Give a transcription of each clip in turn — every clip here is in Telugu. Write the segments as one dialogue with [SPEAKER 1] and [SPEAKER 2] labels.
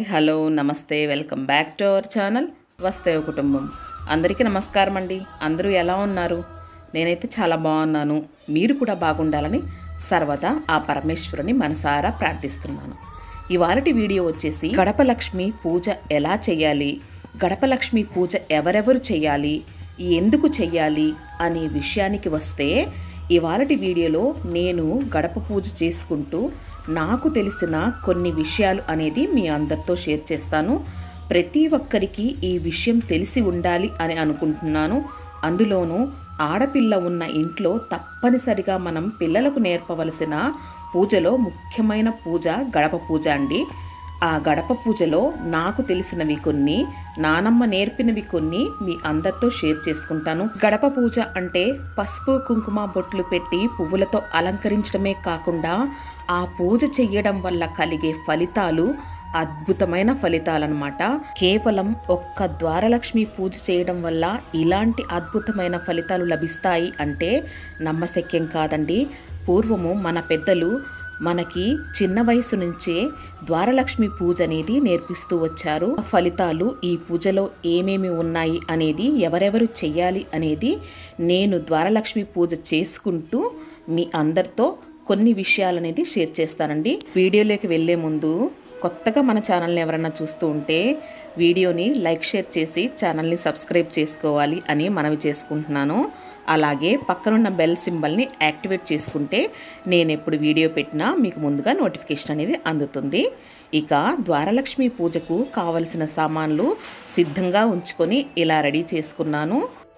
[SPEAKER 1] హలో నమస్తే welcome back to our channel వస్తేవ కుటుంబం అందరికీ నమస్కారం అండి అందరూ ఎలా ఉన్నారు నేనైతే చాలా బాగున్నాను మీరు కూడా బాగుండాలని సర్వదా ఆ పరమేశ్వరుని మనసారా ప్రార్థిస్తున్నాను ఇవాళటి వీడియో వచ్చేసి గడప లక్ష్మి పూజ ఎలా చేయాలి గడప లక్ష్మి పూజ ఎవరెవరు చేయాలి ఎందుకు చెయ్యాలి అనే విషయానికి వస్తే ఇవాళటి వీడియోలో నేను గడప పూజ చేసుకుంటూ నాకు తెలిసిన కొన్ని విషయాలు అనేది మీ అందరితో షేర్ చేస్తాను ప్రతి ఒక్కరికి ఈ విషయం తెలిసి ఉండాలి అని అనుకుంటున్నాను అందులోనూ ఆడపిల్ల ఉన్న ఇంట్లో తప్పనిసరిగా మనం పిల్లలకు నేర్పవలసిన పూజలో ముఖ్యమైన పూజ గడప పూజ అండి ఆ గడప పూజలో నాకు తెలిసినవి కొన్ని నానమ్మ నేర్పినవి కొన్ని మీ అందరితో షేర్ చేసుకుంటాను గడప పూజ అంటే పసుపు కుంకుమ బొట్లు పెట్టి పువ్వులతో అలంకరించడమే కాకుండా ఆ పూజ చెయ్యడం వల్ల కలిగే ఫలితాలు అద్భుతమైన ఫలితాలన్నమాట కేవలం ఒక్క ద్వారలక్ష్మి పూజ చేయడం వల్ల ఇలాంటి అద్భుతమైన ఫలితాలు లభిస్తాయి అంటే నమ్మశక్యం కాదండి పూర్వము మన పెద్దలు మనకి చిన్న వయసు నుంచే ద్వారలక్ష్మి పూజ అనేది నేర్పిస్తూ వచ్చారు ఫలితాలు ఈ పూజలో ఏమేమి ఉన్నాయి అనేది ఎవరెవరు చెయ్యాలి అనేది నేను ద్వారలక్ష్మి పూజ చేసుకుంటూ మీ అందరితో కొన్ని విషయాలు అనేది షేర్ చేస్తానండి వీడియోలోకి వెళ్ళే ముందు కొత్తగా మన ఛానల్ని ఎవరైనా చూస్తూ ఉంటే వీడియోని లైక్ షేర్ చేసి ఛానల్ని సబ్స్క్రైబ్ చేసుకోవాలి అని మనవి చేసుకుంటున్నాను అలాగే పక్కనున్న బెల్ సింబల్ని యాక్టివేట్ చేసుకుంటే నేను ఎప్పుడు వీడియో పెట్టినా మీకు ముందుగా నోటిఫికేషన్ అనేది అందుతుంది ఇక ద్వారలక్ష్మి పూజకు కావలసిన సామాన్లు సిద్ధంగా ఉంచుకొని ఇలా రెడీ చేసుకున్నాను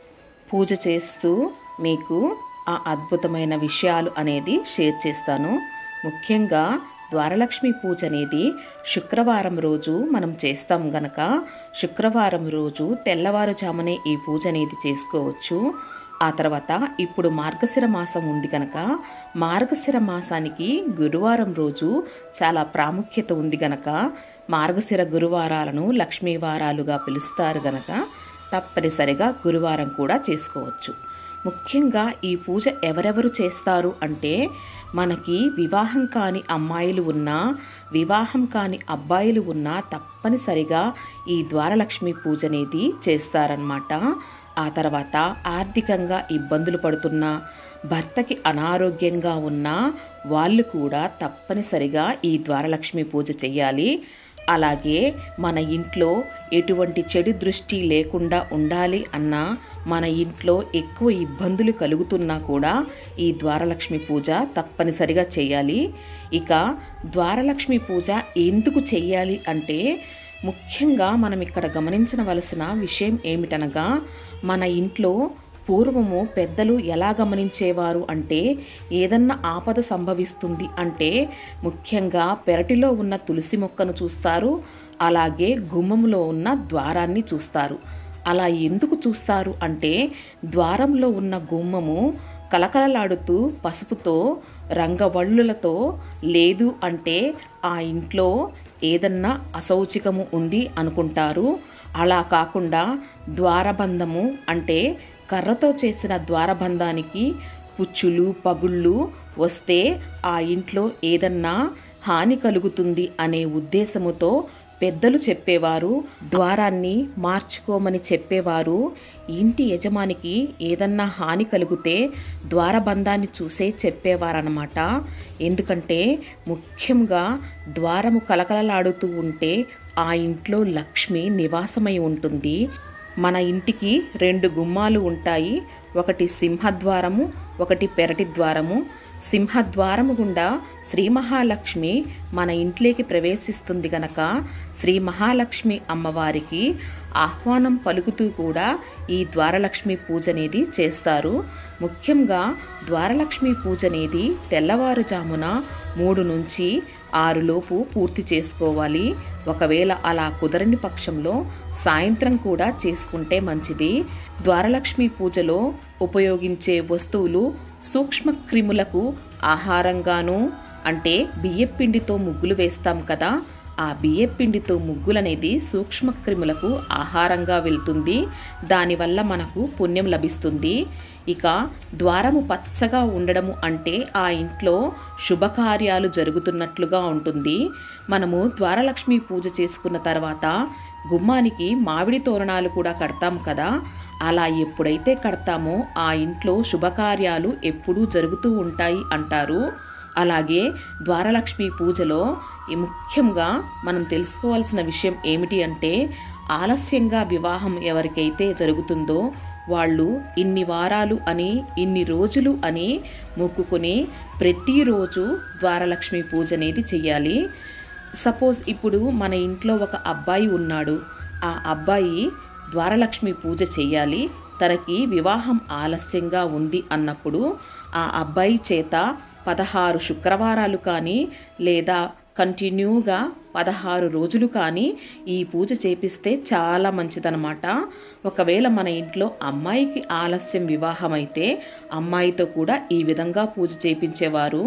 [SPEAKER 1] పూజ చేస్తూ మీకు ఆ అద్భుతమైన విషయాలు అనేది షేర్ చేస్తాను ముఖ్యంగా ద్వారలక్ష్మి పూజ అనేది శుక్రవారం రోజు మనం చేస్తాం గనక శుక్రవారం రోజు తెల్లవారుజామునే ఈ పూజ అనేది చేసుకోవచ్చు ఆ తర్వాత ఇప్పుడు మార్గశిర మాసం ఉంది కనుక మార్గశిర మాసానికి గురువారం రోజు చాలా ప్రాముఖ్యత ఉంది గనక మార్గశిర గురువారాలను లక్ష్మీ వారాలుగా పిలుస్తారు గనక తప్పనిసరిగా గురువారం కూడా చేసుకోవచ్చు ముఖ్యంగా ఈ పూజ ఎవరెవరు చేస్తారు అంటే మనకి వివాహం కాని అమ్మాయిలు ఉన్నా వివాహం కాని అబ్బాయిలు ఉన్నా తప్పనిసరిగా ఈ ద్వారలక్ష్మి పూజ అనేది చేస్తారనమాట ఆ తర్వాత ఆర్థికంగా ఇబ్బందులు పడుతున్న భర్తకి అనారోగ్యంగా ఉన్న వాళ్ళు కూడా తప్పనిసరిగా ఈ ద్వారలక్ష్మి పూజ చేయాలి అలాగే మన ఇంట్లో ఎటువంటి చెడు దృష్టి లేకుండా ఉండాలి అన్నా మన ఇంట్లో ఎక్కువ ఇబ్బందులు కలుగుతున్నా కూడా ఈ ద్వారలక్ష్మి పూజ తప్పనిసరిగా చేయాలి ఇక ద్వారలక్ష్మి పూజ ఎందుకు చెయ్యాలి అంటే ముఖ్యంగా మనం ఇక్కడ గమనించవలసిన విషయం ఏమిటనగా మన ఇంట్లో పూర్వము పెద్దలు ఎలా గమనించేవారు అంటే ఏదన్నా ఆపద సంభవిస్తుంది అంటే ముఖ్యంగా పెరటిలో ఉన్న తులసి మొక్కను చూస్తారు అలాగే గుమ్మంలో ఉన్న ద్వారాన్ని చూస్తారు అలా ఎందుకు చూస్తారు అంటే ద్వారంలో ఉన్న గుమ్మము కలకలలాడుతూ పసుపుతో రంగవళ్ళులతో లేదు అంటే ఆ ఇంట్లో ఏదన్నా అసౌచికము ఉంది అనుకుంటారు అలా కాకుండా ద్వారబంధము అంటే కర్రతో చేసిన ద్వారబంధానికి పుచ్చులు పగుళ్ళు వస్తే ఆ ఇంట్లో ఏదన్నా హాని కలుగుతుంది అనే ఉద్దేశముతో పెద్దలు చెప్పేవారు ద్వారాన్ని మార్చుకోమని చెప్పేవారు ఇంటి యజమానికి ఏదన్నా హాని కలిగితే ద్వారబంధాన్ని చూసే చెప్పేవారనమాట ఎందుకంటే ముఖ్యంగా ద్వారము కలకలలాడుతూ ఉంటే ఆ ఇంట్లో లక్ష్మి నివాసమై ఉంటుంది మన ఇంటికి రెండు గుమ్మాలు ఉంటాయి ఒకటి సింహద్వారము ఒకటి పెరటి ద్వారము సింహద్వారము గుండా శ్రీ మహాలక్ష్మి మన ఇంట్లోకి ప్రవేశిస్తుంది గనక శ్రీ మహాలక్ష్మి అమ్మవారికి ఆహ్వానం పలుకుతూ కూడా ఈ ద్వారలక్ష్మి పూజ అనేది చేస్తారు ముఖ్యంగా ద్వారలక్ష్మి పూజ అనేది తెల్లవారుజామున మూడు నుంచి ఆరులోపు పూర్తి చేసుకోవాలి ఒకవేళ అలా కుదరని పక్షంలో సాయంత్రం కూడా చేసుకుంటే మంచిది ద్వారలక్ష్మి పూజలో ఉపయోగించే వస్తువులు సూక్ష్మ క్రిములకు ఆహారంగాను అంటే బియ్యపిండితో ముగ్గులు వేస్తాం కదా ఆ బియ్యపిండితో ముగ్గులనేది సూక్ష్మక్రిములకు ఆహారంగా వెళ్తుంది దానివల్ల మనకు పుణ్యం లభిస్తుంది ఇక ద్వారము పచ్చగా ఉండడము అంటే ఆ ఇంట్లో శుభకార్యాలు జరుగుతున్నట్లుగా ఉంటుంది మనము ద్వారలక్ష్మి పూజ చేసుకున్న తర్వాత గుమ్మానికి మామిడి తోరణాలు కూడా కడతాం కదా అలా ఎప్పుడైతే కడతామో ఆ ఇంట్లో శుభకార్యాలు ఎప్పుడూ జరుగుతూ ఉంటాయి అంటారు అలాగే ద్వారలక్ష్మి పూజలో ఈ ముఖ్యంగా మనం తెలుసుకోవాల్సిన విషయం ఏమిటి అంటే ఆలస్యంగా వివాహం ఎవరికైతే జరుగుతుందో వాళ్ళు ఇన్ని వారాలు అని ఇన్ని రోజులు అని మొక్కుకొని ప్రతిరోజు ద్వారలక్ష్మి పూజ అనేది చెయ్యాలి సపోజ్ ఇప్పుడు మన ఇంట్లో ఒక అబ్బాయి ఉన్నాడు ఆ అబ్బాయి ద్వారలక్ష్మి పూజ చెయ్యాలి తనకి వివాహం ఆలస్యంగా ఉంది అన్నప్పుడు ఆ అబ్బాయి చేత పదహారు శుక్రవారాలు కానీ లేదా కంటిన్యూగా పదహారు రోజులు కానీ ఈ పూజ చేపిస్తే చాలా మంచిదనమాట ఒకవేళ మన ఇంట్లో అమ్మాయికి ఆలస్యం వివాహం అయితే అమ్మాయితో కూడా ఈ విధంగా పూజ చేపించేవారు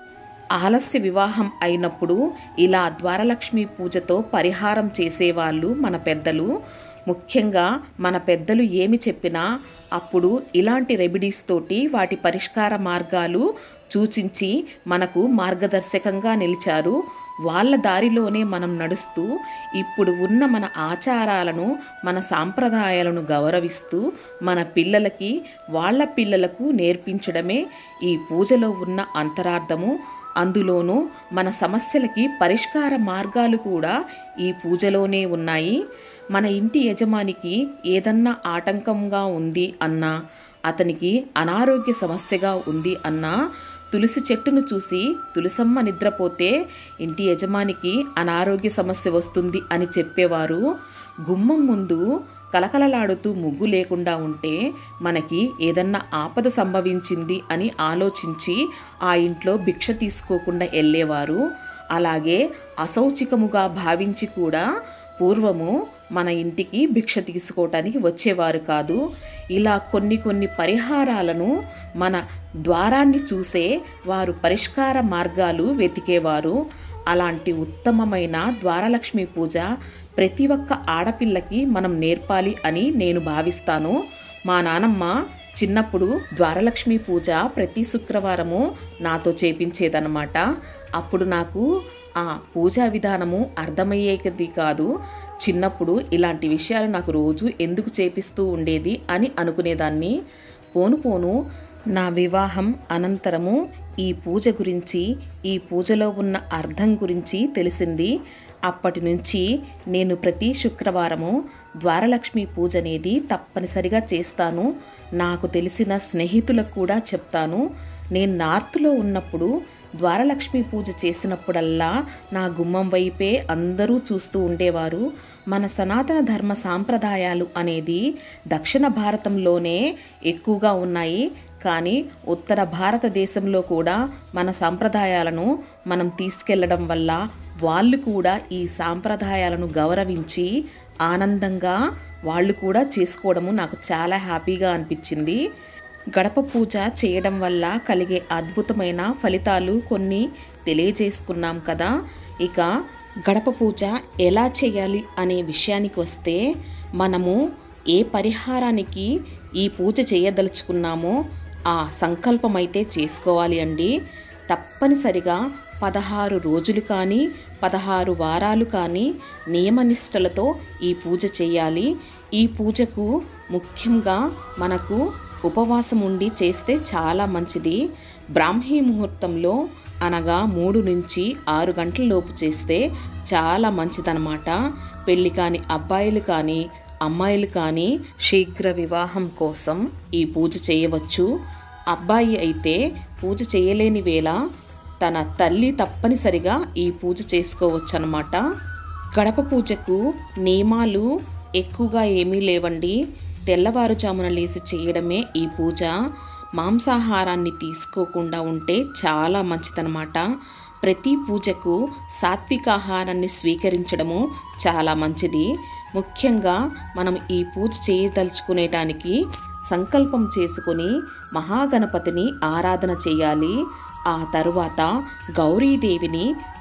[SPEAKER 1] ఆలస్య వివాహం అయినప్పుడు ఇలా ద్వారలక్ష్మి పూజతో పరిహారం చేసేవాళ్ళు మన పెద్దలు ముఖ్యంగా మన పెద్దలు ఏమి చెప్పినా అప్పుడు ఇలాంటి రెమెడీస్ తోటి వాటి పరిష్కార మార్గాలు సూచించి మనకు మార్గదర్శకంగా నిలిచారు వాళ్ళ దారిలోనే మనం నడుస్తూ ఇప్పుడు ఉన్న మన ఆచారాలను మన సాంప్రదాయాలను గౌరవిస్తూ మన పిల్లలకి వాళ్ళ పిల్లలకు నేర్పించడమే ఈ పూజలో ఉన్న అంతరార్థము అందులోనూ మన సమస్యలకి పరిష్కార మార్గాలు కూడా ఈ పూజలోనే ఉన్నాయి మన ఇంటి యజమానికి ఏదన్నా ఆటంకంగా ఉంది అన్నా అతనికి అనారోగ్య సమస్యగా ఉంది అన్నా తులసి చెట్టును చూసి తులసమ్మ నిద్రపోతే ఇంటి యజమానికి అనారోగ్య సమస్య వస్తుంది అని చెప్పేవారు గుమ్మం ముందు కలకలలాడుతూ ముగ్గు లేకుండా ఉంటే మనకి ఏదన్నా ఆపద సంభవించింది అని ఆలోచించి ఆ ఇంట్లో భిక్ష తీసుకోకుండా వెళ్ళేవారు అలాగే అసౌచికముగా భావించి కూడా పూర్వము మన ఇంటికి భిక్ష తీసుకోవటానికి వచ్చేవారు కాదు ఇలా కొన్ని కొన్ని పరిహారాలను మన ద్వారాన్ని చూసే వారు పరిష్కార మార్గాలు వెతికేవారు అలాంటి ఉత్తమమైన ద్వారలక్ష్మి పూజ ప్రతి ఒక్క ఆడపిల్లకి మనం నేర్పాలి అని నేను భావిస్తాను మా నానమ్మ చిన్నప్పుడు ద్వారలక్ష్మి పూజ ప్రతి శుక్రవారము నాతో చేపించేదన్నమాట అప్పుడు నాకు ఆ పూజా విధానము అర్థమయ్యేది కాదు చిన్నప్పుడు ఇలాంటి విషయాలు నాకు రోజు ఎందుకు చేపిస్తూ ఉండేది అని అనుకునేదాన్ని పోను పోను నా వివాహం అనంతరము ఈ పూజ గురించి ఈ పూజలో ఉన్న అర్థం గురించి తెలిసింది అప్పటి నుంచి నేను ప్రతి శుక్రవారము ద్వారలక్ష్మి పూజ అనేది తప్పనిసరిగా చేస్తాను నాకు తెలిసిన స్నేహితులకు కూడా చెప్తాను నేను నార్త్లో ఉన్నప్పుడు ద్వారలక్ష్మి పూజ చేసినప్పుడల్లా నా గుమ్మం వైపే అందరూ చూస్తూ ఉండేవారు మన సనాతన ధర్మ సాంప్రదాయాలు అనేది దక్షిణ భారతంలోనే ఎక్కువగా ఉన్నాయి కానీ ఉత్తర భారతదేశంలో కూడా మన సాంప్రదాయాలను మనం తీసుకెళ్లడం వల్ల వాళ్ళు కూడా ఈ సాంప్రదాయాలను గౌరవించి ఆనందంగా వాళ్ళు కూడా చేసుకోవడము నాకు చాలా హ్యాపీగా అనిపించింది గడప పూజ చేయడం వల్ల కలిగే అద్భుతమైన ఫలితాలు కొన్ని తెలియజేసుకున్నాం కదా ఇక గడప పూజ ఎలా చేయాలి అనే విషయానికి వస్తే మనము ఏ పరిహారానికి ఈ పూజ చేయదలుచుకున్నామో ఆ సంకల్పం అయితే చేసుకోవాలి అండి తప్పనిసరిగా పదహారు రోజులు కానీ పదహారు వారాలు కానీ నియమనిష్టలతో ఈ పూజ చేయాలి ఈ పూజకు ముఖ్యంగా మనకు ఉపవాసం ఉండి చేస్తే చాలా మంచిది బ్రాహ్మీ ముహూర్తంలో అనగా మూడు నుంచి ఆరు గంటల లోపు చేస్తే చాలా మంచిదన్నమాట పెళ్ళి కాని అబ్బాయిలు కానీ అమ్మాయిలు కానీ శీఘ్ర వివాహం కోసం ఈ పూజ చేయవచ్చు అబ్బాయి అయితే పూజ చేయలేని వేళ తన తల్లి తప్పనిసరిగా ఈ పూజ చేసుకోవచ్చు అనమాట గడప పూజకు నియమాలు ఎక్కువగా ఏమీ లేవండి తెల్లవారుజామున లేసి చేయడమే ఈ పూజ మాంసాహారాన్ని తీసుకోకుండా ఉంటే చాలా మంచిదన్నమాట ప్రతి పూజకు సాత్విక ఆహారాన్ని స్వీకరించడము చాలా మంచిది ముఖ్యంగా మనం ఈ పూజ చేయదలుచుకునేటానికి సంకల్పం చేసుకుని మహాగణపతిని ఆరాధన చేయాలి ఆ తరువాత గౌరీదేవిని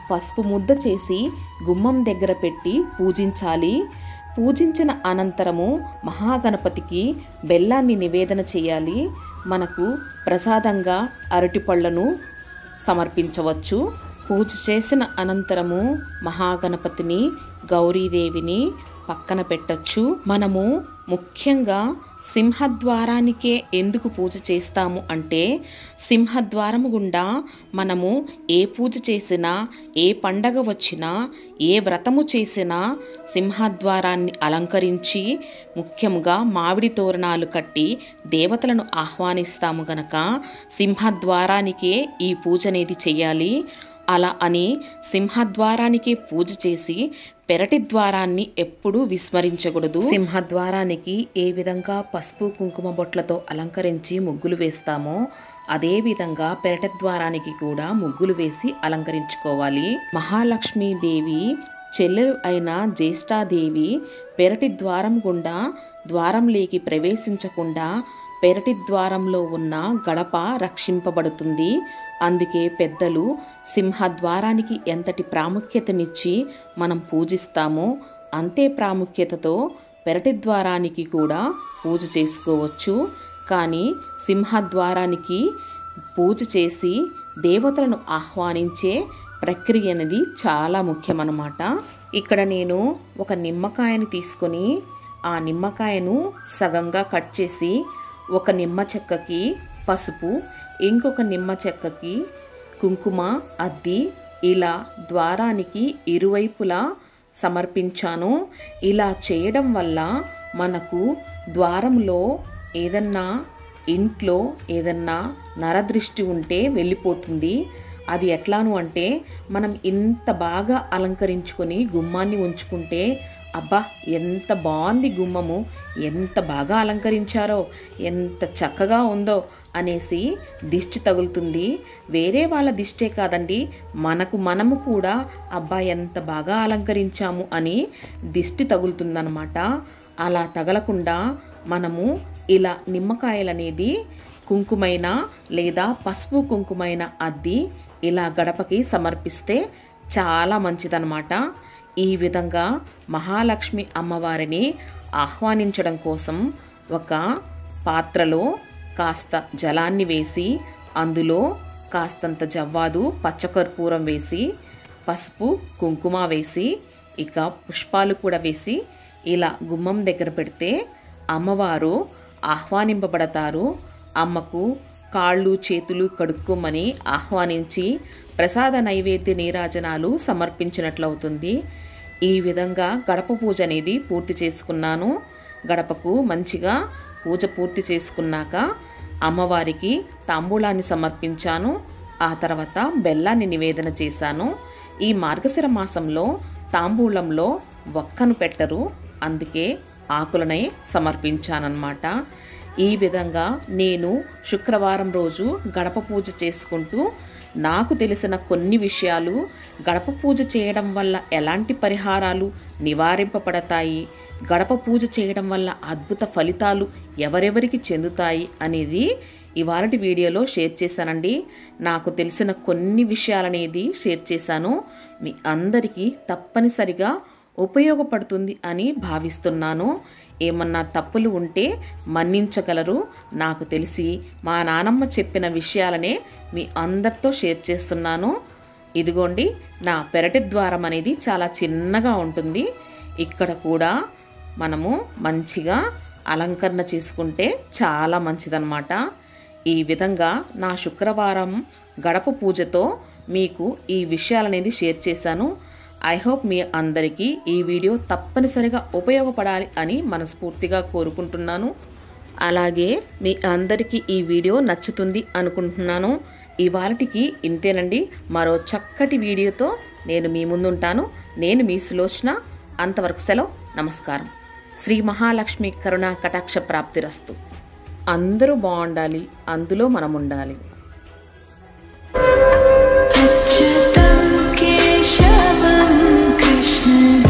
[SPEAKER 1] పసుపు ముద్ద చేసి గుమ్మం దగ్గర పెట్టి పూజించాలి పూజించిన అనంతరము మహాగణపతికి బెల్లాన్ని నివేదన చేయాలి మనకు ప్రసాదంగా అరటిపళ్ళను సమర్పించవచ్చు పూజ చేసిన అనంతరము మహాగణపతిని గౌరీదేవిని పక్కన పెట్టచ్చు మనము ముఖ్యంగా సింహద్వారానికే ఎందుకు పూజ చేస్తాము అంటే సింహద్వారము గుండా మనము ఏ పూజ చేసినా ఏ పండగ వచ్చినా ఏ వ్రతము చేసినా సింహద్వారాన్ని అలంకరించి ముఖ్యంగా మామిడి తోరణాలు కట్టి దేవతలను ఆహ్వానిస్తాము గనక సింహద్వారానికే ఈ పూజ అనేది చేయాలి అలా అని సింహద్వారానికి పూజ చేసి పెరటి ద్వారాన్ని ఎప్పుడూ విస్మరించకూడదు సింహద్వారానికి ఏ విధంగా పసుపు కుంకుమ బొట్లతో అలంకరించి ముగ్గులు వేస్తామో అదే విధంగా పెరటి ద్వారానికి కూడా ముగ్గులు వేసి అలంకరించుకోవాలి మహాలక్ష్మీదేవి చెల్లెలు అయిన జ్యేష్ఠాదేవి పెరటి ద్వారం గుండా ద్వారంలోకి ప్రవేశించకుండా పెరటి ద్వారంలో ఉన్న గడప రక్షింపబడుతుంది అందుకే పెద్దలు సింహద్వారానికి ఎంతటి ప్రాముఖ్యతనిచ్చి మనం పూజిస్తామో అంతే ప్రాముఖ్యతతో పెరటి ద్వారానికి కూడా పూజ చేసుకోవచ్చు కానీ సింహద్వారానికి పూజ చేసి దేవతలను ఆహ్వానించే ప్రక్రియ అనేది చాలా ముఖ్యమన్నమాట ఇక్కడ నేను ఒక నిమ్మకాయని తీసుకొని ఆ నిమ్మకాయను సగంగా కట్ చేసి ఒక నిమ్మ చెక్కకి పసుపు ఇంకొక నిమ్మ చెక్కకి కుంకుమ అద్ది ఇలా ద్వారానికి ఇరువైపులా సమర్పించాను ఇలా చేయడం వల్ల మనకు ద్వారంలో ఏదన్నా ఇంట్లో ఏదన్నా నరదృష్టి ఉంటే వెళ్ళిపోతుంది అది ఎట్లాను అంటే మనం ఇంత బాగా అలంకరించుకొని గుమ్మాన్ని ఉంచుకుంటే అబ్బా ఎంత బాగుంది గుమ్మము ఎంత బాగా అలంకరించారో ఎంత చక్కగా ఉందో అనేసి దిష్టి తగులుతుంది వేరే వాళ్ళ దిష్టే కాదండి మనకు మనము కూడా అబ్బా ఎంత బాగా అలంకరించాము అని దిష్టి తగులుతుందనమాట అలా తగలకుండా మనము ఇలా నిమ్మకాయలనేది కుంకుమైన లేదా పసుపు కుంకుమైన అద్ది ఇలా గడపకి సమర్పిస్తే చాలా మంచిదన్నమాట ఈ విధంగా మహాలక్ష్మి అమ్మవారిని ఆహ్వానించడం కోసం ఒక పాత్రలో కాస్త జలాన్ని వేసి అందులో కాస్తంత జవ్వాదు పచ్చకర్పూరం వేసి పసుపు కుంకుమ వేసి ఇక పుష్పాలు కూడా వేసి ఇలా గుమ్మం దగ్గర పెడితే అమ్మవారు ఆహ్వానింపబడతారు అమ్మకు కాళ్ళు చేతులు కడుక్కోమని ఆహ్వానించి ప్రసాద నైవేద్య నీరాజనాలు సమర్పించినట్లవుతుంది ఈ విధంగా గడప పూజ అనేది పూర్తి చేసుకున్నాను గడపకు మంచిగా పూజ పూర్తి చేసుకున్నాక అమ్మవారికి తాంబూలాన్ని సమర్పించాను ఆ తర్వాత బెల్లాన్ని నివేదన చేశాను ఈ మార్గశిర మాసంలో తాంబూలంలో ఒక్కను పెట్టరు అందుకే ఆకులనే సమర్పించానన్నమాట ఈ విధంగా నేను శుక్రవారం రోజు గడప పూజ చేసుకుంటూ నాకు తెలిసిన కొన్ని విషయాలు గడప పూజ చేయడం వల్ల ఎలాంటి పరిహారాలు నివారింపబడతాయి గడప పూజ చేయడం వల్ల అద్భుత ఫలితాలు ఎవరెవరికి చెందుతాయి అనేది ఇవాళటి వీడియోలో షేర్ చేశానండి నాకు తెలిసిన కొన్ని విషయాలనేది షేర్ చేశాను మీ అందరికీ తప్పనిసరిగా ఉపయోగపడుతుంది అని భావిస్తున్నాను ఏమన్నా తప్పులు ఉంటే మన్నించగలరు నాకు తెలిసి మా నానమ్మ చెప్పిన విషయాలనే మీ అందరితో షేర్ చేస్తున్నాను ఇదిగోండి నా పెరటి ద్వారం అనేది చాలా చిన్నగా ఉంటుంది ఇక్కడ కూడా మనము మంచిగా అలంకరణ చేసుకుంటే చాలా మంచిదన్నమాట ఈ విధంగా నా శుక్రవారం గడప పూజతో మీకు ఈ విషయాలనేది షేర్ చేశాను ఐ హోప్ మీ అందరికీ ఈ వీడియో తప్పనిసరిగా ఉపయోగపడాలి అని మనస్ఫూర్తిగా కోరుకుంటున్నాను అలాగే మీ అందరికీ ఈ వీడియో నచ్చుతుంది అనుకుంటున్నాను ఇవాళకి ఇంతేనండి మరో చక్కటి వీడియోతో నేను మీ ముందుంటాను నేను మీ సులోచన అంతవరకు సెలవు నమస్కారం శ్రీ మహాలక్ష్మి కరుణా కటాక్ష ప్రాప్తిరస్తు అందరూ బాగుండాలి అందులో మనం ఉండాలి
[SPEAKER 2] अच्युतं केशवं कृष्ण